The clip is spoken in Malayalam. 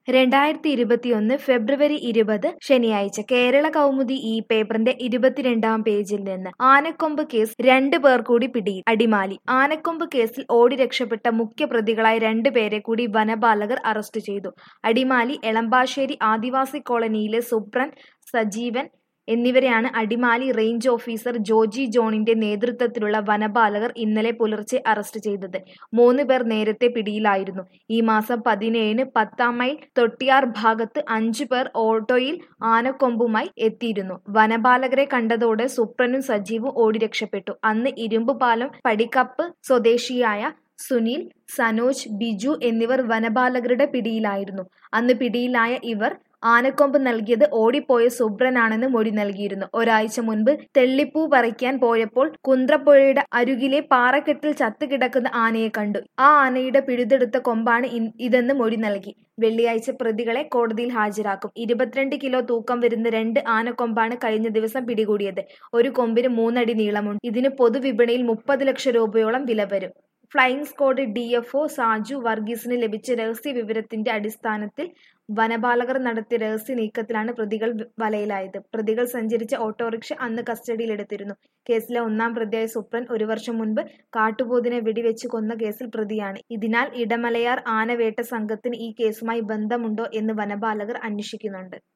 രണ്ടായിരത്തി ഇരുപത്തിയൊന്ന് ഫെബ്രുവരി ഇരുപത് ശനിയാഴ്ച കേരള കൗമുദി ഈ പേപ്പറിന്റെ ഇരുപത്തിരണ്ടാം പേജിൽ നിന്ന് ആനക്കൊമ്പ് കേസ് രണ്ടു പേർ കൂടി പിടിയിൽ അടിമാലി ആനക്കൊമ്പ് കേസിൽ ഓടി രക്ഷപ്പെട്ട മുഖ്യപ്രതികളായ രണ്ടുപേരെ കൂടി വനപാലകർ അറസ്റ്റ് ചെയ്തു അടിമാലി എളമ്പാശ്ശേരി ആദിവാസി കോളനിയിലെ സുബ്രൻ സജീവൻ എന്നിവരെയാണ് അടിമാലി റേഞ്ച് ഓഫീസർ ജോജി ജോണിന്റെ നേതൃത്വത്തിലുള്ള വനപാലകർ ഇന്നലെ പുലർച്ചെ അറസ്റ്റ് ചെയ്തത് മൂന്ന് പേർ നേരത്തെ പിടിയിലായിരുന്നു ഈ മാസം പതിനേഴിന് പത്താം മൈൽ തൊട്ടിയാർ ഭാഗത്ത് അഞ്ചു പേർ ഓട്ടോയിൽ ആനക്കൊമ്പുമായി എത്തിയിരുന്നു വനപാലകരെ കണ്ടതോടെ സുപ്രനും സജീവും ഓടി രക്ഷപ്പെട്ടു അന്ന് ഇരുമ്പുപാലം പടിക്കപ്പ് സ്വദേശിയായ സുനിൽ സനോജ് ബിജു എന്നിവർ വനപാലകരുടെ പിടിയിലായിരുന്നു അന്ന് പിടിയിലായ ഇവർ ആനക്കൊമ്പ് നൽകിയത് ഓടിപ്പോയ സുബ്രനാണെന്ന് മൊഴി നൽകിയിരുന്നു ഒരാഴ്ച മുൻപ് തെള്ളിപ്പൂ പറിക്കാൻ പോയപ്പോൾ കുന്ത്രപ്പുഴയുടെ അരുകിലെ പാറക്കെട്ടിൽ ചത്തുകിടക്കുന്ന ആനയെ കണ്ടു ആ ആനയുടെ പിഴുതെടുത്ത കൊമ്പാണ് ഇൻ- ഇതെന്ന് മൊഴി നൽകി വെള്ളിയാഴ്ച പ്രതികളെ കോടതിയിൽ ഹാജരാക്കും ഇരുപത്തിരണ്ട് കിലോ തൂക്കം വരുന്ന രണ്ട് ആനക്കൊമ്പാണ് കഴിഞ്ഞ ദിവസം പിടികൂടിയത് ഒരു കൊമ്പിന് മൂന്നടി നീളമുണ്ട് ഇതിന് പൊതുവിപണിയിൽ മുപ്പത് ലക്ഷം രൂപയോളം വില വരും flying squad D F O Saju വർഗീസിന് ലഭിച്ച രഹസ്യ വിവരത്തിന്റെ അടിസ്ഥാനത്തിൽ വനപാലകർ നടത്തിയ രഹസ്യ നീക്കത്തിലാണ് പ്രതികൾ വ- വലയിലായത് പ്രതികൾ സഞ്ചരിച്ച ഓട്ടോറിക്ഷ അന്ന് കസ്റ്റഡിയിലെടുത്തിരുന്നു കേസിലെ ഒന്നാം പ്രതിയായ സുപ്രൻ ഒരു വർഷം മുൻപ് കാട്ടുപോത്തിനെ വെടിവെച്ച് കൊന്ന കേസിൽ പ്രതിയാണ് ഇതിനാൽ ഇടമലയാർ ആനവേട്ട സംഘത്തിന് ഈ കേസുമായി ബന്ധമുണ്ടോ എന്ന് വനപാലകർ അന്വേഷിക്കുന്നുണ്ട്